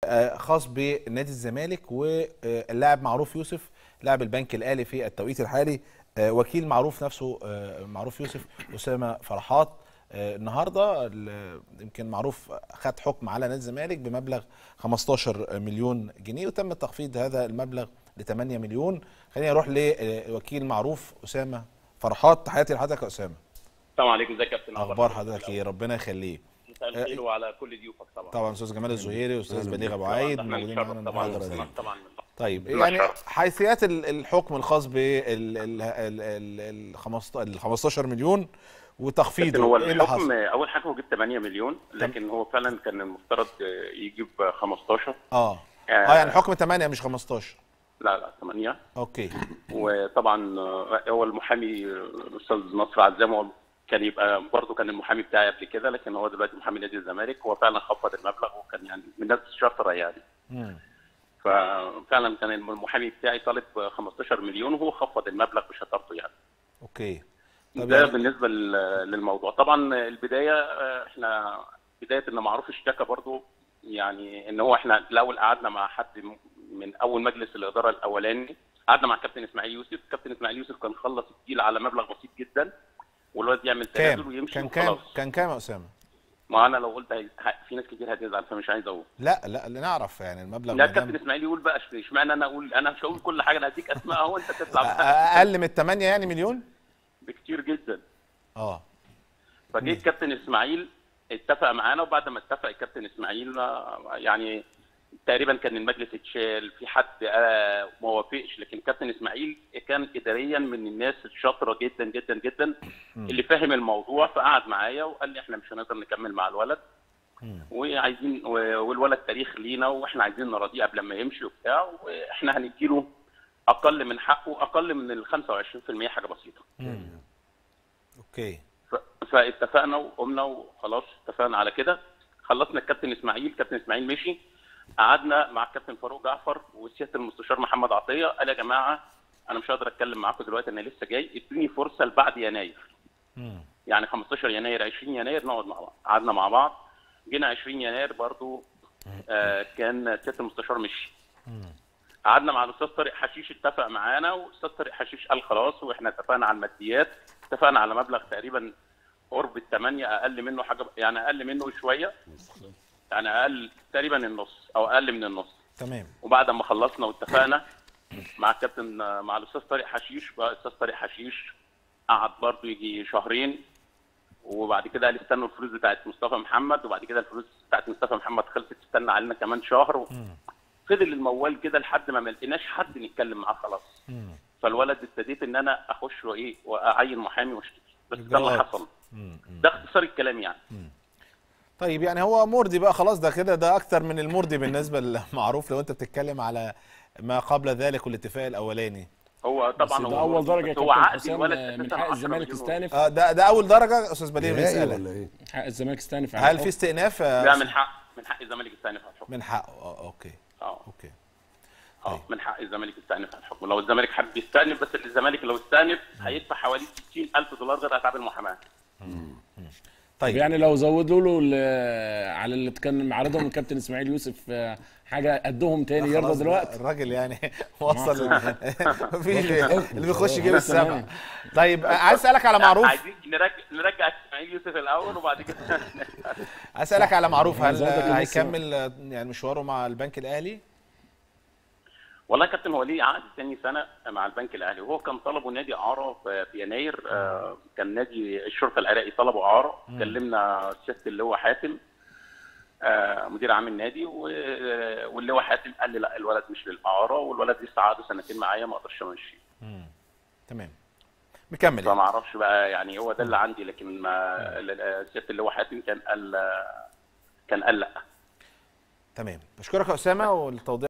آه، خاص بنادي الزمالك واللاعب معروف يوسف لاعب البنك الاهلي في التوقيت الحالي آه، وكيل معروف نفسه آه، معروف يوسف اسامه فرحات آه، النهارده ال- يمكن معروف خد حكم على نادي الزمالك بمبلغ 15 مليون جنيه وتم تخفيض هذا المبلغ ل 8 مليون خليني اروح لوكيل معروف اسامه فرحات تحياتي لحضرتك يا اسامه السلام عليكم ازيك يا كابتن اخبار حضرتك ايه ربنا يخليه مساء الخير وعلى كل ضيوفك طبعا طبعا استاذ جمال الزهيري واستاذ بليغ ابو طبعاً عيد ده احنا موجودين بنتشرف معانا طبعا المحاضره دي طبعا طيب لنا يعني شرف. حيثيات ال- الحكم الخاص بال ال ال 15 مليون لكن وتخفيضه هو ايه اللي الحكم حصل؟ اول حاجه هو جاب 8 مليون لكن هو فعلا كان المفترض يجيب 15 اه اه يعني حكم 8 مش 15 لا لا 8 اوكي وطبعا هو المحامي الاستاذ نصر عزام هو كان يبقى برضه كان المحامي بتاعي قبل كده لكن هو دلوقتي محامي نادي الزمالك هو فعلا خفض المبلغ وكان يعني من الناس الشاطره يعني مم. ففعلا كان المحامي بتاعي طالب 15 مليون وهو خفض المبلغ بشطارته يعني اوكي طب ده يعني بالنسبه لل- للموضوع طبعا البدايه آه، احنا بدايه ان معروف اشتكى برضو يعني ان هو احنا الاول قعدنا مع حد م- من اول مجلس الاداره الاولاني قعدنا مع كابتن اسماعيل يوسف كابتن اسماعيل يوسف كان خلص الديل على مبلغ بسيط جدا والواد يعمل تنازل كام؟ ويمشي كان كام؟ وخلاص كان كام يا اسامه؟ ما انا لو قلت هي- ه- في ناس كتير هتزعل فمش عايز اقول لا لا اللي نعرف يعني المبلغ لا ما كابتن دام اسماعيل يقول بقى اشمعنى انا اقول انا مش هقول كل حاجه انا هديك اسماء اهو انت تطلع بقى اقل من 8 يعني مليون؟ بكتير جدا اه فجه الكابتن اسماعيل اتفق معانا وبعد ما اتفق الكابتن اسماعيل آه، يعني تقريبا كان المجلس اتشال في حد آه، ما وافقش لكن الكابتن اسماعيل كان اداريا من الناس الشاطره جدا جدا جدا اللي فاهم الموضوع فقعد معايا وقال لي احنا مش هنقدر نكمل مع الولد وعايزين و- والولد تاريخ لينا واحنا عايزين نراضيه قبل ما يمشي وبتاع واحنا هنديله اقل من حقه اقل من ال 25% حاجه بسيطه اوكي ف- فاتفقنا وقمنا وخلاص اتفقنا على كده خلصنا الكابتن اسماعيل كابتن اسماعيل مشي قعدنا مع الكابتن فاروق جعفر وسياده المستشار محمد عطيه قال يا جماعه انا مش هقدر اتكلم معاكم دلوقتي انا لسه جاي ادوني فرصه لبعد يناير مم. يعني 15 يناير 20 يناير نقعد مع بعض قعدنا مع بعض جينا 20 يناير برضو آه كان سياده المستشار مشي قعدنا مع الاستاذ طارق حشيش اتفق معانا والاستاذ طارق حشيش قال خلاص واحنا اتفقنا على الماديات اتفقنا على مبلغ تقريبا قرب الثمانية اقل منه حاجه يعني اقل منه شويه يعني اقل تقريبا النص او اقل من النص تمام وبعد ما خلصنا واتفقنا مع الكابتن مع الاستاذ طارق حشيش بقى الاستاذ طارق حشيش قعد برضه يجي شهرين وبعد كده قال استنوا الفلوس بتاعت مصطفى محمد وبعد كده الفلوس بتاعت مصطفى محمد خلصت استنى علينا كمان شهر و... فضل الموال كده لحد ما ما لقيناش حد نتكلم معاه خلاص مم. فالولد ابتديت ان انا اخش وايه واعين محامي واشتكي بس ده اللي إجراءات. حصل مم. مم. ده اختصار الكلام يعني طيب يعني هو مرضي بقى خلاص ده كده ده اكتر من المرضي بالنسبه للمعروف لو انت بتتكلم على ما قبل ذلك والاتفاق الاولاني هو طبعا بس هو ده اول درجه يا بس هو كابتن عقد حسام الولد آه، من أساساً حق 10 الزمالك مليون. يستأنف اه ده ده اول درجه استاذ بليغ نهائي بيسالك ولا ايه؟ حق الزمالك يستأنف على هل الحكم. في استئناف يا لا أستاذ- من حق من حق الزمالك يستأنف على الحكم من حقه اه اوكي اه اوكي اه من حق الزمالك يستأنف على الحكم لو الزمالك حب يستأنف بس الزمالك لو استأنف هيدفع حوالي 60000 دولار غير اتعاب المحاماه طيب يعني لو زودوا له ال- على اللي كان معرضهم الكابتن اسماعيل يوسف آه، حاجه قدهم تاني خلاص يرضى بقى، دلوقتي الراجل يعني وصل مفيش واخد اللي بيخش يجيب خلاص السبع تمام. طيب عايز اسالك على معروف عايزين نرجع نرجع اسماعيل يوسف الاول وبعد كده عايز اسالك على معروف هل زودك النص هيكمل آه، يعني مشواره مع البنك الاهلي والله يا كابتن هو ليه عقد ثاني سنه مع البنك الاهلي وهو كان طلبه نادي اعاره في في يناير آه، كان نادي الشرطه العراقي طلبه اعاره كلمنا سياده اللواء حاتم آه، مدير عام النادي و- واللواء حاتم قال لي لا الولد مش للاعاره والولد لسه عقده سنتين معايا ما اقدرش امشيه تمام مكمل يعني. فما اعرفش بقى يعني هو ده اللي عندي لكن ما ل- سياده اللواء حاتم كان قال كان قال لا تمام بشكرك يا اسامه والتوضيح